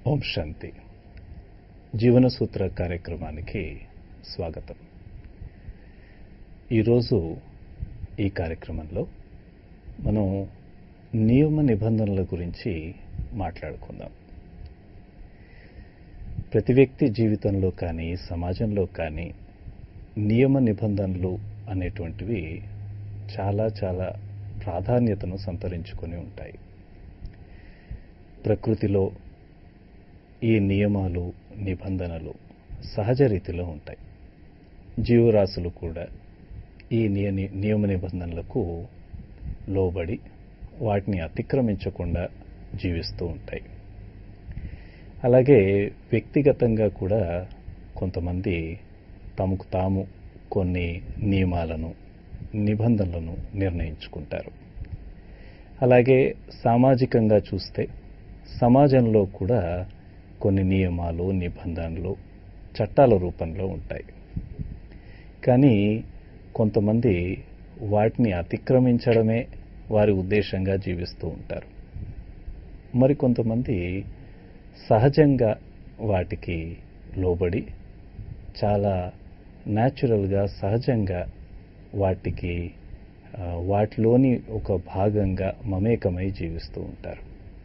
ఓం శాంతి జీవన సూత్ర కార్యక్రమానికి స్వాగతం ఈరోజు ఈ కార్యక్రమంలో మనం నియమ నిబంధనల గురించి మాట్లాడుకుందాం ప్రతి వ్యక్తి జీవితంలో కానీ సమాజంలో కానీ నియమ నిబంధనలు అనేటువంటివి చాలా చాలా ప్రాధాన్యతను సంతరించుకొని ఉంటాయి ప్రకృతిలో ఈ నియమాలు నిబంధనలు సహజ రీతిలో ఉంటాయి జీవరాశులు కూడా ఈ నియ నియమ నిబంధనలకు లోబడి వాటిని అతిక్రమించకుండా జీవిస్తూ ఉంటాయి అలాగే వ్యక్తిగతంగా కూడా కొంతమంది తమకు తాము కొన్ని నియమాలను నిబంధనలను నిర్ణయించుకుంటారు అలాగే సామాజికంగా చూస్తే సమాజంలో కూడా కొన్ని నియమాలు నిబంధనలు చట్టాల రూపంలో ఉంటాయి కానీ కొంతమంది వాటిని అతిక్రమించడమే వారి ఉద్దేశంగా జీవిస్తూ ఉంటారు మరి కొంతమంది సహజంగా వాటికి లోబడి చాలా న్యాచురల్గా సహజంగా వాటికి వాటిలోని ఒక భాగంగా మమేకమై జీవిస్తూ ఉంటారు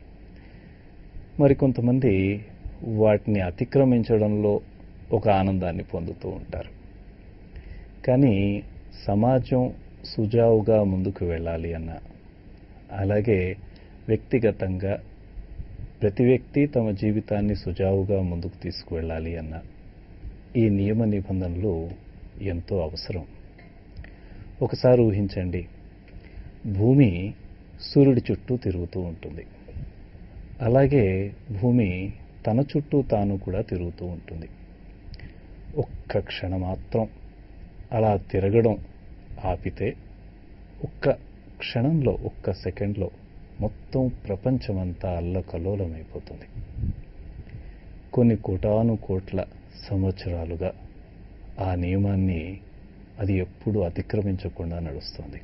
మరికొంతమంది వాటిని అతిక్రమించడంలో ఒక ఆనందాన్ని పొందుతూ ఉంటారు కానీ సమాజం సుజావుగా ముందుకు వెళ్ళాలి అన్న అలాగే వ్యక్తిగతంగా ప్రతి వ్యక్తి తమ జీవితాన్ని సుజావుగా ముందుకు తీసుకువెళ్ళాలి అన్న ఈ నియమ నిబంధనలు ఎంతో అవసరం ఒకసారి ఊహించండి భూమి సూర్యుడి చుట్టూ తిరుగుతూ ఉంటుంది అలాగే భూమి తన చుట్టూ తాను కూడా తిరుగుతూ ఉంటుంది ఒక్క క్షణం మాత్రం అలా తిరగడం ఆపితే ఒక్క క్షణంలో ఒక్క సెకండ్లో మొత్తం ప్రపంచమంతా అల్లకల్లోలమైపోతుంది కొన్ని కోటాను కోట్ల సంవత్సరాలుగా ఆ నియమాన్ని అది ఎప్పుడు అతిక్రమించకుండా నడుస్తుంది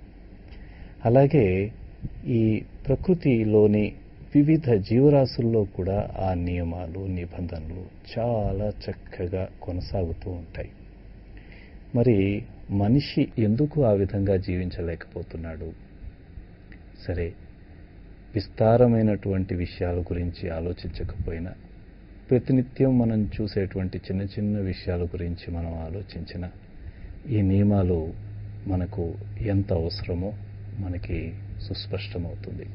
అలాగే ఈ ప్రకృతిలోని వివిధ జీవరాశుల్లో కూడా ఆ నియమాలు నిబంధనలు చాలా చక్కగా కొనసాగుతూ ఉంటాయి మరి మనిషి ఎందుకు ఆ విధంగా జీవించలేకపోతున్నాడు సరే విస్తారమైనటువంటి విషయాల గురించి ఆలోచించకపోయినా ప్రతినిత్యం మనం చూసేటువంటి చిన్న చిన్న విషయాల గురించి మనం ఆలోచించిన ఈ నియమాలు మనకు ఎంత అవసరమో మనకి సుస్పష్టమవుతుంది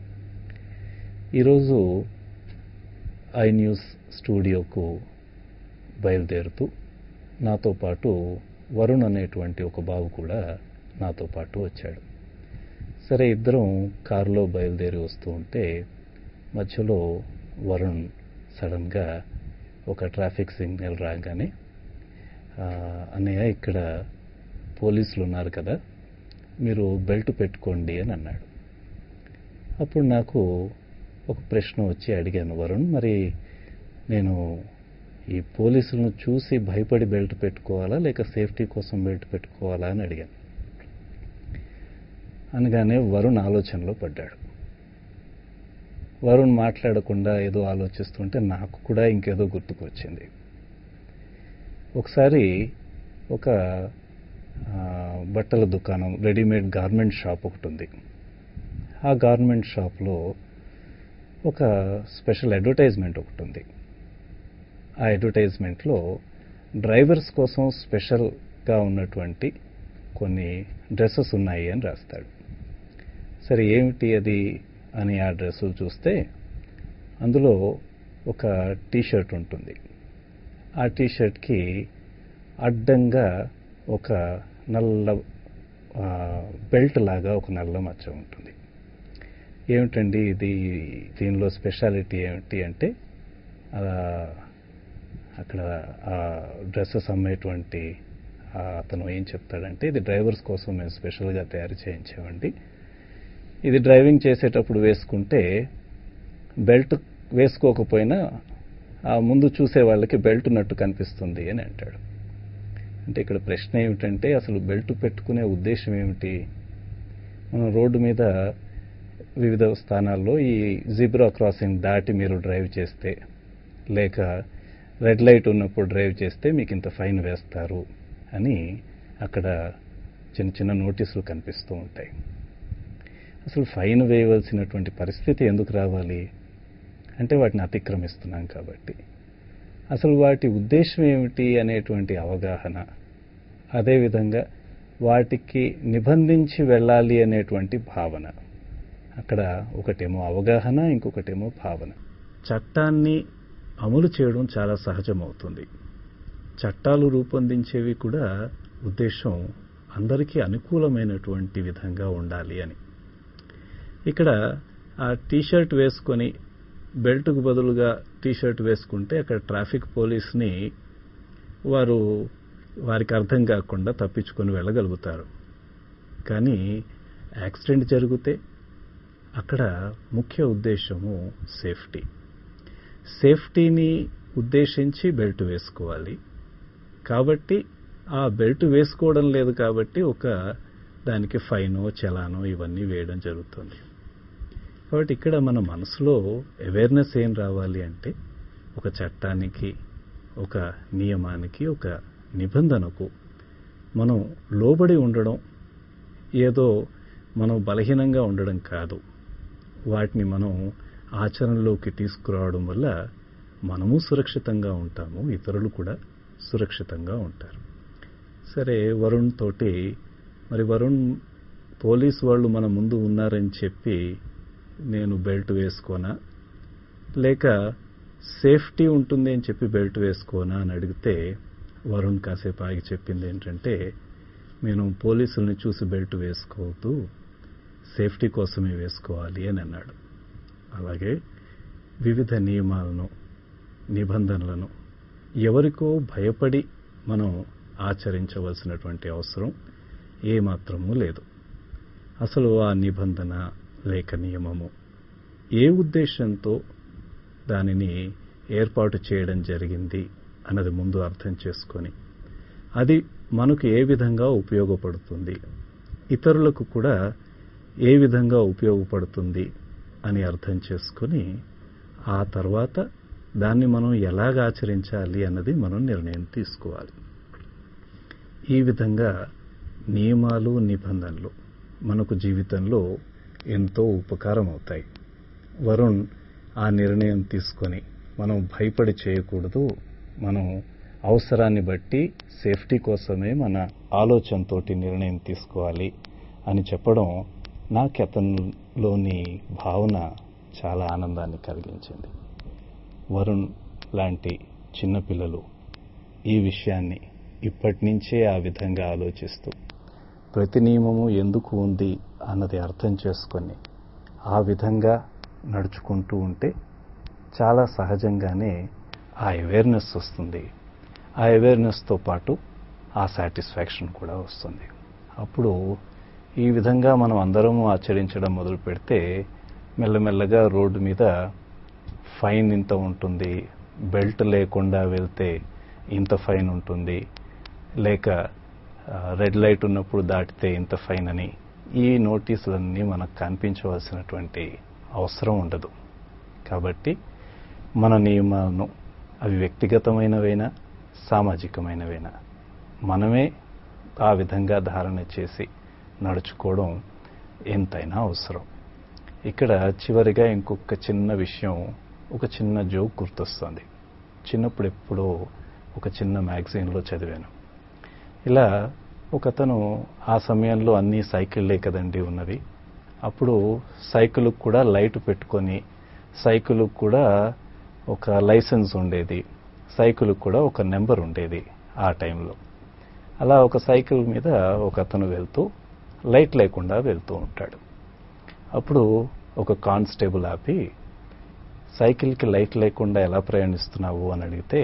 ఈరోజు ఐ న్యూస్ స్టూడియోకు బయలుదేరుతూ నాతో పాటు వరుణ్ అనేటువంటి ఒక బాబు కూడా నాతో పాటు వచ్చాడు సరే ఇద్దరం కారులో బయలుదేరి వస్తూ ఉంటే మధ్యలో వరుణ్ సడన్గా ఒక ట్రాఫిక్ సిగ్నల్ రాగానే అన్నయ్య ఇక్కడ పోలీసులు ఉన్నారు కదా మీరు బెల్ట్ పెట్టుకోండి అని అన్నాడు అప్పుడు నాకు ఒక ప్రశ్న వచ్చి అడిగాను వరుణ్ మరి నేను ఈ పోలీసులను చూసి భయపడి బెల్ట్ పెట్టుకోవాలా లేక సేఫ్టీ కోసం బెల్ట్ పెట్టుకోవాలా అని అడిగాను అనగానే వరుణ్ ఆలోచనలో పడ్డాడు వరుణ్ మాట్లాడకుండా ఏదో ఆలోచిస్తుంటే నాకు కూడా ఇంకేదో గుర్తుకొచ్చింది ఒకసారి ఒక బట్టల దుకాణం రెడీమేడ్ గార్మెంట్ షాప్ ఒకటి ఉంది ఆ గార్మెంట్ షాప్లో ఒక స్పెషల్ అడ్వర్టైజ్మెంట్ ఒకటి ఉంది ఆ అడ్వర్టైజ్మెంట్లో డ్రైవర్స్ కోసం స్పెషల్గా ఉన్నటువంటి కొన్ని డ్రెస్సెస్ ఉన్నాయి అని రాస్తాడు సరే ఏమిటి అది అని ఆ డ్రెస్సులు చూస్తే అందులో ఒక టీషర్ట్ ఉంటుంది ఆ టీషర్ట్కి అడ్డంగా ఒక నల్ల బెల్ట్ లాగా ఒక నల్ల మచ్చ ఉంటుంది ఏమిటండి ఇది దీనిలో స్పెషాలిటీ ఏమిటి అంటే అక్కడ ఆ డ్రెస్సెస్ అమ్మేటువంటి అతను ఏం చెప్తాడంటే ఇది డ్రైవర్స్ కోసం మేము స్పెషల్గా తయారు చేయించామండి ఇది డ్రైవింగ్ చేసేటప్పుడు వేసుకుంటే బెల్ట్ వేసుకోకపోయినా ఆ ముందు చూసే వాళ్ళకి బెల్ట్ ఉన్నట్టు కనిపిస్తుంది అని అంటాడు అంటే ఇక్కడ ప్రశ్న ఏమిటంటే అసలు బెల్ట్ పెట్టుకునే ఉద్దేశం ఏమిటి మనం రోడ్డు మీద వివిధ స్థానాల్లో ఈ జీబ్రా క్రాసింగ్ దాటి మీరు డ్రైవ్ చేస్తే లేక రెడ్ లైట్ ఉన్నప్పుడు డ్రైవ్ చేస్తే మీకు ఇంత ఫైన్ వేస్తారు అని అక్కడ చిన్న చిన్న నోటీసులు కనిపిస్తూ ఉంటాయి అసలు ఫైన్ వేయవలసినటువంటి పరిస్థితి ఎందుకు రావాలి అంటే వాటిని అతిక్రమిస్తున్నాం కాబట్టి అసలు వాటి ఉద్దేశం ఏమిటి అనేటువంటి అవగాహన అదేవిధంగా వాటికి నిబంధించి వెళ్ళాలి అనేటువంటి భావన అక్కడ ఒకటేమో అవగాహన ఇంకొకటేమో భావన చట్టాన్ని అమలు చేయడం చాలా సహజమవుతుంది చట్టాలు రూపొందించేవి కూడా ఉద్దేశం అందరికీ అనుకూలమైనటువంటి విధంగా ఉండాలి అని ఇక్కడ ఆ టీషర్ట్ వేసుకొని బెల్ట్కు బదులుగా టీషర్ట్ వేసుకుంటే అక్కడ ట్రాఫిక్ పోలీస్ని వారు వారికి అర్థం కాకుండా తప్పించుకొని వెళ్ళగలుగుతారు కానీ యాక్సిడెంట్ జరిగితే అక్కడ ముఖ్య ఉద్దేశము సేఫ్టీ సేఫ్టీని ఉద్దేశించి బెల్ట్ వేసుకోవాలి కాబట్టి ఆ బెల్ట్ వేసుకోవడం లేదు కాబట్టి ఒక దానికి ఫైనో చలానో ఇవన్నీ వేయడం జరుగుతుంది కాబట్టి ఇక్కడ మన మనసులో అవేర్నెస్ ఏం రావాలి అంటే ఒక చట్టానికి ఒక నియమానికి ఒక నిబంధనకు మనం లోబడి ఉండడం ఏదో మనం బలహీనంగా ఉండడం కాదు వాటిని మనం ఆచరణలోకి తీసుకురావడం వల్ల మనము సురక్షితంగా ఉంటాము ఇతరులు కూడా సురక్షితంగా ఉంటారు సరే వరుణ్ తోటి మరి వరుణ్ పోలీస్ వాళ్ళు మన ముందు ఉన్నారని చెప్పి నేను బెల్ట్ వేసుకోనా లేక సేఫ్టీ ఉంటుంది అని చెప్పి బెల్ట్ వేసుకోనా అని అడిగితే వరుణ్ కాసేపు ఆగి చెప్పింది ఏంటంటే నేను పోలీసుల్ని చూసి బెల్ట్ వేసుకోవద్దు సేఫ్టీ కోసమే వేసుకోవాలి అని అన్నాడు అలాగే వివిధ నియమాలను నిబంధనలను ఎవరికో భయపడి మనం ఆచరించవలసినటువంటి అవసరం ఏమాత్రమూ లేదు అసలు ఆ నిబంధన లేక నియమము ఏ ఉద్దేశంతో దానిని ఏర్పాటు చేయడం జరిగింది అన్నది ముందు అర్థం చేసుకొని అది మనకు ఏ విధంగా ఉపయోగపడుతుంది ఇతరులకు కూడా ఏ విధంగా ఉపయోగపడుతుంది అని అర్థం చేసుకొని ఆ తర్వాత దాన్ని మనం ఎలాగ ఆచరించాలి అన్నది మనం నిర్ణయం తీసుకోవాలి ఈ విధంగా నియమాలు నిబంధనలు మనకు జీవితంలో ఎంతో ఉపకారం అవుతాయి వరుణ్ ఆ నిర్ణయం తీసుకొని మనం భయపడి చేయకూడదు మనం అవసరాన్ని బట్టి సేఫ్టీ కోసమే మన ఆలోచనతోటి నిర్ణయం తీసుకోవాలి అని చెప్పడం నాకు అతనిలోని భావన చాలా ఆనందాన్ని కలిగించింది వరుణ్ లాంటి చిన్నపిల్లలు ఈ విషయాన్ని ఇప్పటి నుంచే ఆ విధంగా ఆలోచిస్తూ ప్రతి నియమము ఎందుకు ఉంది అన్నది అర్థం చేసుకొని ఆ విధంగా నడుచుకుంటూ ఉంటే చాలా సహజంగానే ఆ అవేర్నెస్ వస్తుంది ఆ అవేర్నెస్తో పాటు ఆ సాటిస్ఫాక్షన్ కూడా వస్తుంది అప్పుడు ఈ విధంగా మనం అందరము ఆచరించడం మొదలు పెడితే మెల్లమెల్లగా రోడ్డు మీద ఫైన్ ఇంత ఉంటుంది బెల్ట్ లేకుండా వెళ్తే ఇంత ఫైన్ ఉంటుంది లేక రెడ్ లైట్ ఉన్నప్పుడు దాటితే ఇంత ఫైన్ అని ఈ నోటీసులన్నీ మనకు కనిపించవలసినటువంటి అవసరం ఉండదు కాబట్టి మన నియమాలను అవి వ్యక్తిగతమైనవైనా సామాజికమైనవైనా మనమే ఆ విధంగా ధారణ చేసి నడుచుకోవడం ఎంతైనా అవసరం ఇక్కడ చివరిగా ఇంకొక చిన్న విషయం ఒక చిన్న జోక్ గుర్తొస్తుంది చిన్నప్పుడు ఎప్పుడో ఒక చిన్న మ్యాగజైన్లో చదివాను ఇలా ఒకతను ఆ సమయంలో అన్ని సైకిళ్ళే కదండి ఉన్నవి అప్పుడు సైకిల్కి కూడా లైట్ పెట్టుకొని సైకిల్కి కూడా ఒక లైసెన్స్ ఉండేది సైకిల్కి కూడా ఒక నెంబర్ ఉండేది ఆ టైంలో అలా ఒక సైకిల్ మీద ఒక అతను వెళ్తూ లైట్ లేకుండా వెళ్తూ ఉంటాడు అప్పుడు ఒక కానిస్టేబుల్ ఆపి సైకిల్కి లైట్ లేకుండా ఎలా ప్రయాణిస్తున్నావు అని అడిగితే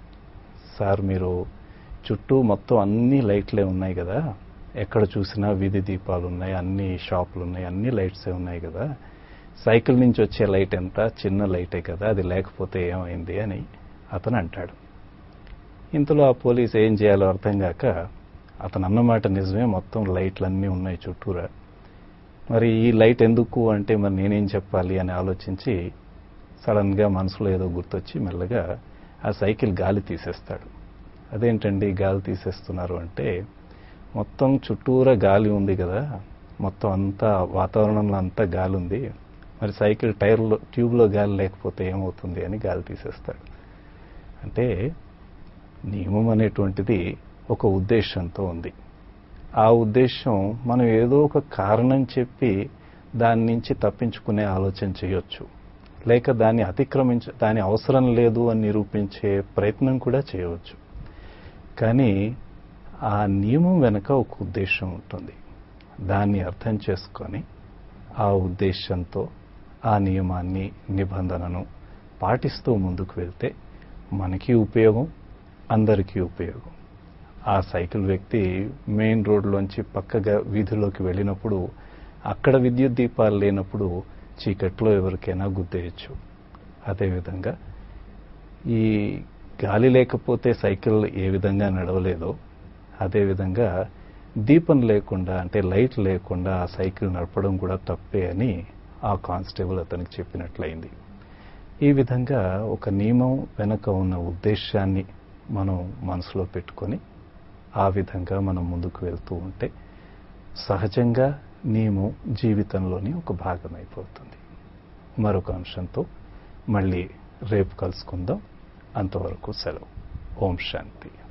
సార్ మీరు చుట్టూ మొత్తం అన్ని లైట్లే ఉన్నాయి కదా ఎక్కడ చూసినా వీధి దీపాలు ఉన్నాయి అన్ని షాపులు ఉన్నాయి అన్ని లైట్సే ఉన్నాయి కదా సైకిల్ నుంచి వచ్చే లైట్ ఎంత చిన్న లైటే కదా అది లేకపోతే ఏమైంది అని అతను అంటాడు ఇంతలో ఆ పోలీస్ ఏం చేయాలో అర్థం కాక అతను అన్నమాట నిజమే మొత్తం లైట్లన్నీ ఉన్నాయి చుట్టూరా మరి ఈ లైట్ ఎందుకు అంటే మరి నేనేం చెప్పాలి అని ఆలోచించి సడన్గా మనసులో ఏదో గుర్తొచ్చి మెల్లగా ఆ సైకిల్ గాలి తీసేస్తాడు అదేంటండి గాలి తీసేస్తున్నారు అంటే మొత్తం చుట్టూరా గాలి ఉంది కదా మొత్తం అంతా వాతావరణంలో అంతా గాలి ఉంది మరి సైకిల్ టైర్లో ట్యూబ్లో గాలి లేకపోతే ఏమవుతుంది అని గాలి తీసేస్తాడు అంటే నియమం అనేటువంటిది ఒక ఉద్దేశంతో ఉంది ఆ ఉద్దేశం మనం ఏదో ఒక కారణం చెప్పి దాని నుంచి తప్పించుకునే ఆలోచన చేయొచ్చు లేక దాన్ని అతిక్రమించ దాని అవసరం లేదు అని నిరూపించే ప్రయత్నం కూడా చేయవచ్చు కానీ ఆ నియమం వెనుక ఒక ఉద్దేశం ఉంటుంది దాన్ని అర్థం చేసుకొని ఆ ఉద్దేశంతో ఆ నియమాన్ని నిబంధనను పాటిస్తూ ముందుకు వెళ్తే మనకి ఉపయోగం అందరికీ ఉపయోగం ఆ సైకిల్ వ్యక్తి మెయిన్ రోడ్లోంచి పక్కగా వీధిలోకి వెళ్ళినప్పుడు అక్కడ విద్యుత్ దీపాలు లేనప్పుడు చీకట్లో ఎవరికైనా గుద్దేయచ్చు అదేవిధంగా ఈ గాలి లేకపోతే సైకిల్ ఏ విధంగా నడవలేదో అదేవిధంగా దీపం లేకుండా అంటే లైట్ లేకుండా ఆ సైకిల్ నడపడం కూడా తప్పే అని ఆ కానిస్టేబుల్ అతనికి చెప్పినట్లయింది ఈ విధంగా ఒక నియమం వెనక ఉన్న ఉద్దేశాన్ని మనం మనసులో పెట్టుకొని ఆ విధంగా మనం ముందుకు వెళ్తూ ఉంటే సహజంగా నియమం జీవితంలోని ఒక భాగమైపోతుంది మరొక అంశంతో మళ్ళీ రేపు కలుసుకుందాం అంతవరకు సెలవు ఓం శాంతి